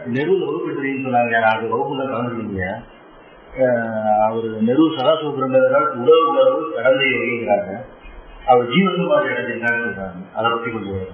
நெருவில் வகுப்பு சொன்னாங்க நாலு வகுப்புல கலந்துருக்கீங்க அவர் நெரு சதாசிவ பிரம்மரால் உடல் உணர்வு கடந்த யோகிங்கிறாங்க அவர் ஜீவசமாதி அடைஞ்சிருக்கான்னு சொல்றாங்க அதை பத்தி கொஞ்சம்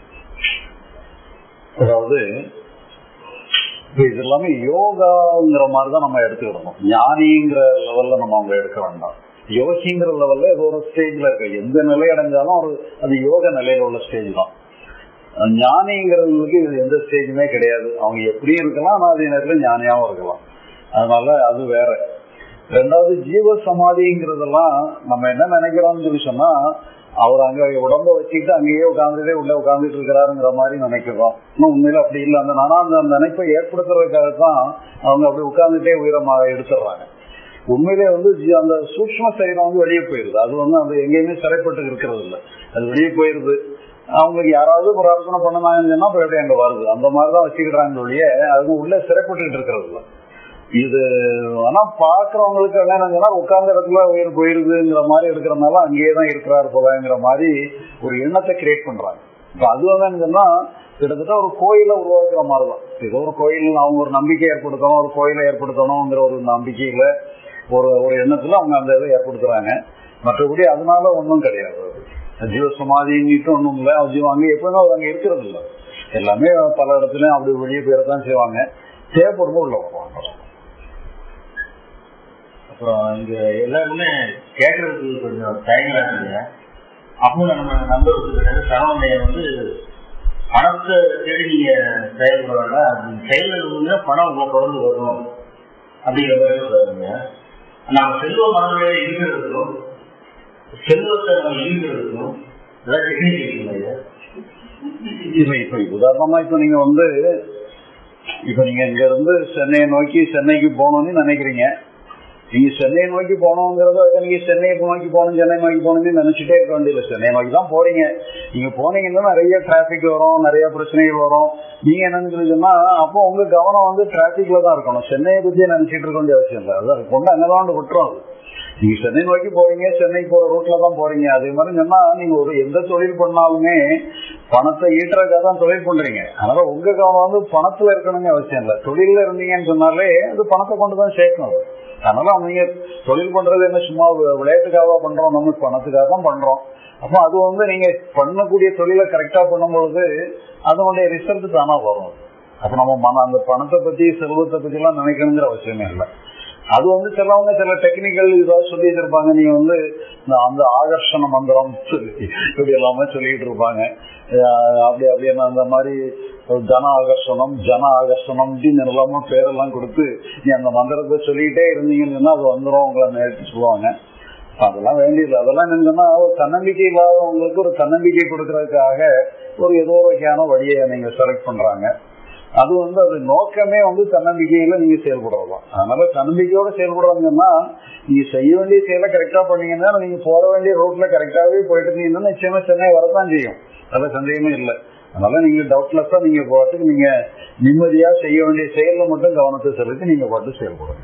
அதாவது இப்ப இது எல்லாமே யோகாங்கிற மாதிரி தான் நம்ம எடுத்துக்கிடணும் ஞானிங்கிற லெவல்ல நம்ம அவங்க எடுக்க வேண்டாம் யோகிங்கிற லெவல்ல ஏதோ ஒரு ஸ்டேஜ்ல இருக்கு எந்த நிலை அடைஞ்சாலும் ஒரு அது யோக நிலையில உள்ள ஸ்டேஜ் தான் ஞானிங்கிறவங்களுக்கு இது எந்த ஸ்டேஜுமே கிடையாது அவங்க எப்படியும் இருக்கலாம் ஆனா அதே நேரத்துல ஞானியாவும் இருக்கலாம் அதனால அது வேற ரெண்டாவது ஜீவ சமாதிங்கிறதெல்லாம் நம்ம என்ன நினைக்கிறோம்னு சொல்லி சொன்னா அவர் அங்க உடம்ப வச்சுக்கிட்டு அங்கேயே உட்காந்துட்டே உள்ள உட்காந்துட்டு இருக்கிறாருங்கிற மாதிரி நினைக்கிறோம் இன்னும் உண்மையில அப்படி இல்லை அந்த ஆனா அந்த நினைப்பை ஏற்படுத்துறதுக்காகத்தான் அவங்க அப்படி உட்காந்துட்டே உயரமாக எடுத்துடுறாங்க உண்மையிலே வந்து ஜி- அந்த சூக்ம சரீரம் வந்து வெளியே போயிருது அது வந்து அந்த எங்கேயுமே சிறைப்பட்டு இருக்கிறது இல்லை அது வெளியே போயிருது அவங்களுக்கு யாராவது பிரார்த்தனை பண்ணனாங்கன்னு சொன்னா அப்புறம் எப்படி அங்க வருது அந்த மாதிரிதான் வச்சுக்கிறாங்க ஒழிய அது உள்ள சிறைப்பட்டு இருக்கிறது இல்லை இது ஆனா பாக்குறவங்களுக்கு என்னன்னா உட்கார்ந்த இடத்துல உயிர் போயிருதுங்கிற மாதிரி எடுக்கிறதுனால அங்கேயே தான் இருக்கிறாரு போலங்கிற மாதிரி ஒரு எண்ணத்தை கிரியேட் பண்றாங்க இப்ப அது வந்து என்னன்னா கிட்டத்தட்ட ஒரு கோயிலை உருவாக்குற மாதிரி தான் ஏதோ ஒரு கோயில் அவங்க ஒரு நம்பிக்கை ஏற்படுத்தணும் ஒரு கோயிலை ஏற்படுத்தணுங்கிற ஒரு நம்பிக்கையில ஒரு ஒரு எண்ணத்துல அவங்க அந்த இதை ஏற்படுத்துறாங்க மற்றபடி அதனால ஒன்றும் கிடையாது ஜீவ சமாதின்னுட்டு ஒன்றும் இல்லை ஜீவம் அங்கே எப்பவுமே அவர் அங்கே இருக்கிறது இல்லை எல்லாமே பல இடத்துலயும் அப்படி வெளியே போயிடத்தான் செய்வாங்க தேவைப்படும்போது உள்ள வருவாங்க அப்புறம் இங்க எல்லாருமே கேட்கறதுக்கு கொஞ்சம் தயங்கலா இருக்குங்க அப்போ நம்ம நம்பர் வச்சுக்கிறது சரவணைய வந்து பணத்தை தேடி நீங்க செயல்பட வேண்டாம் அது செயல்கள் வந்து பணம் உங்களை தொடர்ந்து வரும் அப்படிங்கிற மாதிரி சொல்றாங்க நம்ம செல்வ மனநிலையில இருக்கிறதுக்கும் செல்வத்தை நம்ம இருக்கிறதுக்கும் ஏதாவது டெக்னிக் இருக்குங்களா இல்ல இப்ப உதாரணமா இப்ப நீங்க வந்து இப்ப நீங்க இங்க இருந்து சென்னையை நோக்கி சென்னைக்கு போகணும்னு நினைக்கிறீங்க நீங்க சென்னையை நோக்கி போகணுங்கிறத விட நீங்க சென்னையை நோக்கி போகணும் சென்னை நோக்கி போகணும்னு நினைச்சிட்டே இருக்க வேண்டியது சென்னை நோக்கி தான் போறீங்க நீங்க போனீங்கன்னா நிறைய டிராபிக் வரும் நிறைய பிரச்சனைகள் வரும் நீங்க என்னன்னு சொல்லி சொன்னா அப்போ உங்க கவனம் வந்து டிராபிக்ல தான் இருக்கணும் சென்னையை பத்தி நினைச்சிட்டு இருக்க வேண்டிய அவசியம் இல்லை அதான் கொண்டு அங்கதான் விட்டுரும் அது நீங்க சென்னை நோக்கி போறீங்க சென்னைக்கு போற ரூட்ல தான் போறீங்க அதே மாதிரி சொன்னா நீங்க ஒரு எந்த தொழில் பண்ணாலுமே பணத்தை ஈட்டுறதுக்காக தான் தொழில் பண்றீங்க அதனால உங்க கவனம் வந்து பணத்துல இருக்கணுங்க அவசியம் இல்லை தொழில இருந்தீங்கன்னு சொன்னாலே அது பணத்தை கொண்டு தான் சேர்க்கணும் அது. அதனால நீங்க தொழில் பண்றது என்ன சும்மா வி- விளையாட்டுக்காக பண்றோம் நம்ம பணத்துக்காக தான் பண்றோம் அப்போ அது வந்து நீங்க பண்ணக்கூடிய தொழிலை கரெக்டா பண்ணும்பொழுது அதனுடைய ரிசல்ட் தானா வரும் அப்ப நம்ம மன அந்த பணத்தை பத்தி செல்வத்தை பத்தி எல்லாம் நினைக்கணுங்கிற அவசியமே இல்லை அது வந்து சிலவங்க சில டெக்னிக்கல் ஏதாவது சொல்லி இருப்பாங்க நீங்க வந்து இந்த அந்த ஆகர்ஷண மந்திரம் சொல்லி இப்படி எல்லாமே சொல்லிட்டு இருப்பாங்க அஹ் அப்படி அப்படி என்ன அந்த மாதிரி ஜன ஆகர்ஷணம் ஜன ஆகர்ஷணம் அப்படின்னு எல்லாமே பேரெல்லாம் கொடுத்து நீ அந்த மந்திரத்தை சொல்லிக்கிட்டே இருந்தீங்கன்னு சொன்னா அது வந்துடும் உங்களை நேரிட்டு சொல்லுவாங்க அதெல்லாம் வேண்டியது அதெல்லாம் என்னன்னா ஒரு தன்னம்பிக்கை இல்லாதவங்களுக்கு ஒரு தன்னம்பிக்கை கொடுக்கறதுக்காக ஒரு ஏதோ ஒரு வகையான வழியை நீங்க செலக்ட் பண்றாங்க அது வந்து அது நோக்கமே வந்து தன்னம்பிக்கையில நீங்க செயல்படலாம் அதனால தன்னம்பிக்கையோட செயல்படுறாங்கன்னா நீங்க செய்ய வேண்டிய செயலை கரெக்டா பண்ணீங்கன்னா நீங்க போற வேண்டிய ரோட்ல கரெக்டாவே போயிட்டு இருந்தீங்கன்னா நிச்சயமா சென்னை வரத்தான் செய்யும் அதுல சந்தேகமே இல்லை அதனால நீங்க டவுட்லெஸ்ஸா நீங்க பாட்டுக்கு நீங்க நிம்மதியா செய்ய வேண்டிய செயல்ல மட்டும் கவனத்தை செலுத்தி நீங்க பாட்டு செயல்படுங்க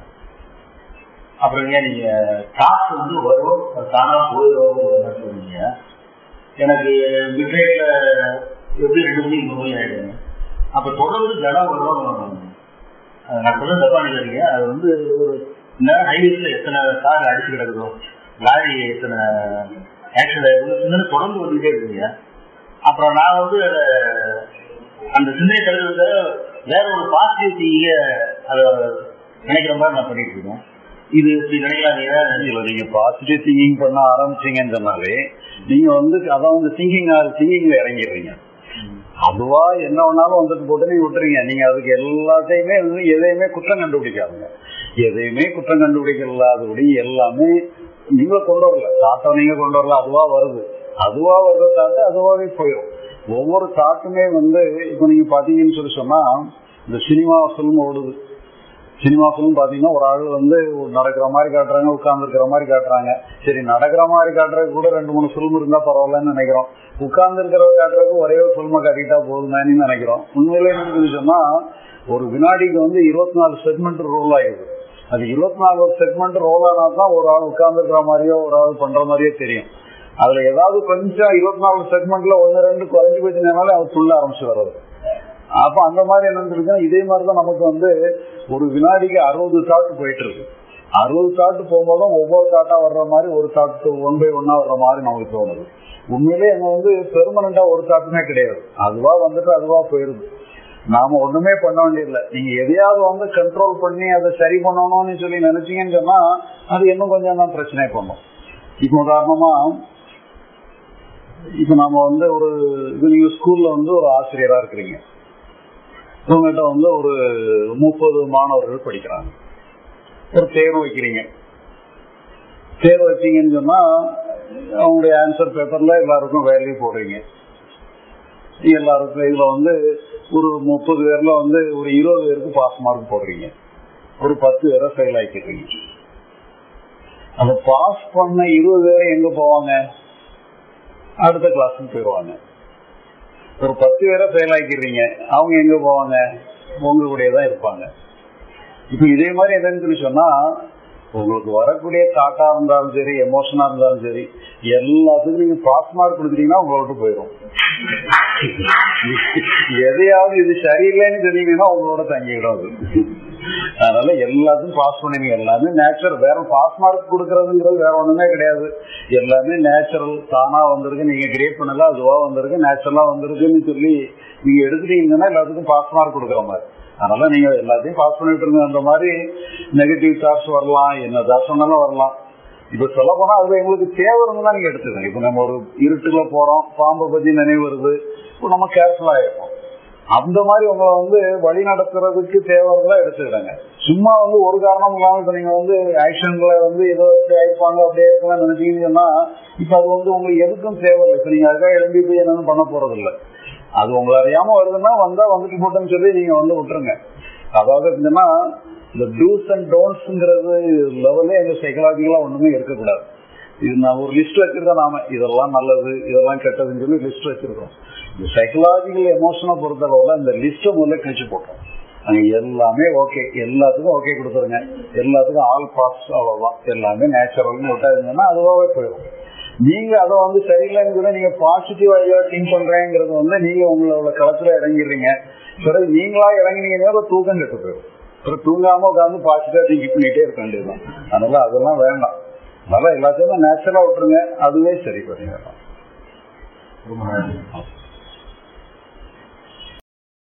அப்புறம் ஏன் நீங்க காசு வந்து வரும் அது தானா போயிடும் சொன்னீங்க எனக்கு மிட்நைட்ல எப்படி ரெண்டு மணி மூணு மணி ஆயிடுங்க அப்ப தொடர்ந்து ஜனம் வரும் அஹ் நான் சொல்ல தப்பா நினைக்கிறீங்க அது வந்து ஒரு நேரம் ஹைவேஸ்ல எத்தனை கார் அடிச்சு கிடக்குதோ லாரி எத்தனை ஆக்சிடென்ட் ஆயிருக்குன்னு தொடர்ந்து வந்துட்டே இருக்குங்க அப்புறம் நான் வந்து அத- அந்த சிந்தனை கருதுறத வேற ஒரு பாசிட்டிவ் தீங்க அதை நினைக்கிற மாதிரி நான் பண்ணிட்டு இருக்கேன் இது இப்படி நினைக்கலாங்க இல்ல நீங்க பாசிட்டிவ் திங்கிங் பண்ண ஆரம்பிச்சீங்கன்னு சொன்னாலே நீங்க வந்து அதான் வந்து திங்கிங் திங்கிங்ல இறங்கிடுறீங்க அதுவா என்ன வேணாலும் வந்துட்டு போட்டு நீங்க விட்டுறீங்க நீங்க அதுக்கு எல்லாத்தையுமே வந்து எதையுமே குற்றம் கண்டுபிடிக்காதுங்க எதையுமே குற்றம் கண்டுபிடிக்கலாதபடி எல்லாமே நீங்க கொண்டு வரல தாட்டம் நீங்க கொண்டு வரல அதுவா வருது அதுவா வர்ற தாட்டு அதுவாவே போயிடும் ஒவ்வொரு தாட்டுமே வந்து இப்ப நீங்க பாத்தீங்கன்னு சொல்லி சொன்னா இந்த சினிமா ஃபிலிம் ஓடுது சினிமா ஃபிலிம் பாத்தீங்கன்னா ஒரு ஆள் வந்து நடக்கிற மாதிரி காட்டுறாங்க உட்கார்ந்து இருக்கிற மாதிரி காட்டுறாங்க சரி நடக்கிற மாதிரி காட்டுறதுக்கு கூட ரெண்டு மூணு ஃபிலிம் இருந்தா பரவாயில்லன்னு நினைக்கிறோம் உட்கார்ந்து இருக்கிறத காட்டுறதுக்கு ஒரே ஒரு ஃபில்மை காட்டிட்டா போதுமேனு நினைக்கிறோம் உண்மையிலே என்ன சொன்னா ஒரு வினாடிக்கு வந்து இருபத்தி நாலு செக்மெண்ட் ரோல் ஆயிடுது அது இருபத்தி நாலு செக்மெண்ட் ரோல் ஆனா தான் ஒரு ஆள் உட்கார்ந்து இருக்கிற மாதிரியோ ஒரு ஆள் பண்ற மாதிரியோ தெரியும் அதுல ஏதாவது கொஞ்சம் இருபத்தி நாலு செக்மெண்ட்ல ஒன்னு ரெண்டு குறைஞ்சு போச்சுனாலே அவர் சொல்ல ஆரம்பிச்சு வர்றது அப்ப அந்த மாதிரி என்ன இருக்குன்னா இதே மாதிரிதான் நமக்கு வந்து ஒரு வினாடிக்கு அறுபது தாட்டு போயிட்டு இருக்கு அறுபது தாட்டு போகும்போதும் ஒவ்வொரு தாட்டா வர்ற மாதிரி ஒரு தாட்டு ஒன் பை ஒன்னா வர்ற மாதிரி நமக்கு தோணுது உண்மையிலே அங்க வந்து பெர்மனண்டா ஒரு தாட்டுமே கிடையாது அதுவா வந்துட்டு அதுவா போயிருது நாம ஒண்ணுமே பண்ண வேண்டியதில்லை நீங்க எதையாவது வந்து கண்ட்ரோல் பண்ணி அதை சரி பண்ணணும்னு சொல்லி நினைச்சீங்கன்னு சொன்னா அது இன்னும் கொஞ்சம் தான் பிரச்சனை பண்ணும் இப்ப உதாரணமா இப்ப நாம வந்து ஒரு இது நீங்க ஸ்கூல்ல வந்து ஒரு ஆசிரியரா இருக்கிறீங்க உங்ககிட்ட வந்து ஒரு முப்பது மாணவர்கள் படிக்கிறாங்க ஒரு தேர்வு வைக்கிறீங்க தேர்வு வச்சீங்கன்னு சொன்னா அவங்களுடைய ஆன்சர் பேப்பர்ல எல்லாருக்கும் வேல்யூ போடுறீங்க எல்லாருக்கும் இதுல வந்து ஒரு முப்பது பேர்ல வந்து ஒரு இருபது பேருக்கு பாஸ் மார்க் போடுறீங்க ஒரு பத்து பேரை ஃபெயில் ஆக்கிடுறீங்க அந்த பாஸ் பண்ண இருபது பேரை எங்க போவாங்க அடுத்த கிளாஸுக்கு போயிடுவாங்க ஒரு பத்து பேரை ஃபெயில் ஆக்கிடுறீங்க அவங்க எங்க போவாங்க உங்க கூடயே தான் இருப்பாங்க இப்ப இதே மாதிரி என்னன்னு சொல்லி சொன்னா உங்களுக்கு வரக்கூடிய தாட்டா இருந்தாலும் சரி எமோஷனா இருந்தாலும் சரி எல்லாத்துக்கும் நீங்க பாஸ் மார்க் கொடுத்துட்டீங்கன்னா உங்களை விட்டு போயிடும் எதையாவது இது சரியில்லைன்னு சொன்னீங்கன்னா உங்களோட தங்கிடும் அது அதனால எல்லாத்தையும் பாஸ் பண்ணுவீங்க எல்லாமே நேச்சுரல் வேற பாஸ் மார்க் கொடுக்கறதுங்கிறது வேற ஒண்ணுமே கிடையாது எல்லாமே நேச்சுரல் தானா வந்திருக்கு நீங்க கிரியேட் பண்ணல அதுவா வந்திருக்கு நேச்சுரலா வந்திருக்குன்னு சொல்லி நீங்க எடுத்துட்டீங்கன்னா எல்லாத்துக்கும் பாஸ் மார்க் கொடுக்குற மாதிரி அதனால நீங்க எல்லாத்தையும் பாஸ் பண்ணிட்டு இருங்க அந்த மாதிரி நெகட்டிவ் தாட்ஸ் வரலாம் என்ன தாட்ஸ் வேணாலும் வரலாம் இப்ப சொல்ல போனா அதுல எங்களுக்கு தேவை இருந்தா நீங்க எடுத்துக்கங்க இப்ப நம்ம ஒரு இருட்டுல போறோம் பாம்பை பத்தி நினைவு வருது இப்போ நம்ம கேர்ஃபுல்லா இருப்போம் அந்த மாதிரி உங்களை வந்து வழி நடத்துறதுக்கு தேவைகளா எடுத்துக்கிறாங்க சும்மா வந்து ஒரு காரணம் இல்லாம இப்ப நீங்க வந்து ஆக்ஷன்களை வந்து ஏதோ இப்படி ஆயிப்பாங்க அப்படியே இருக்கலாம் நினைச்சீங்கன்னா இப்ப அது வந்து உங்களுக்கு எதுக்கும் தேவையில்லை இப்ப நீங்க அதுக்காக எழும்பி போய் என்னன்னு பண்ண போறது இல்லை அது உங்களை அறியாம வருதுன்னா வந்தா வந்துட்டு போட்டோன்னு சொல்லி நீங்க வந்து விட்டுருங்க அதாவது எப்படின்னா இந்த டூஸ் அண்ட் டோன்ட்ஸ்ங்கிறது லெவலே எங்க சைக்கலாஜிக்கலா ஒண்ணுமே இருக்கக்கூடாது இது நான் ஒரு லிஸ்ட் வச்சிருக்கேன் நாம இதெல்லாம் நல்லது இதெல்லாம் கெட்டதுன்னு சொல்லி லிஸ்ட் வச்சிருக்கோம் இந்த சைக்கலாஜிக்கல் எமோஷனை பொறுத்தளவுல இந்த லிஸ்ட முதல்ல கிழிச்சு போட்டோம் அங்க எல்லாமே ஓகே எல்லாத்துக்கும் ஓகே கொடுத்துருங்க எல்லாத்துக்கும் ஆல் பாஸ் அவ்வளவுதான் எல்லாமே நேச்சுரல்னு விட்டாருங்கன்னா அதுவாகவே போயிடும் நீங்க அதை வந்து சரியில்லைன்னு சொல்லி நீங்க பாசிட்டிவ் ஐடியா திங்க் பண்றேங்கிறது வந்து நீங்க உங்களோட களத்துல இறங்கிடுறீங்க பிறகு நீங்களா இறங்கினீங்கன்னா தூக்கம் கெட்டு போயிடும் அப்புறம் தூங்காம உட்காந்து பாசிட்டிவா திங்க் பண்ணிட்டே இருக்க வேண்டியதுதான் அதனால அதெல்லாம் வேண்டாம் அதனால எல்லாத்தையுமே நேச்சுரலா விட்டுருங்க அதுவே சரி பண்ணிடலாம் ரொம்ப நன்றி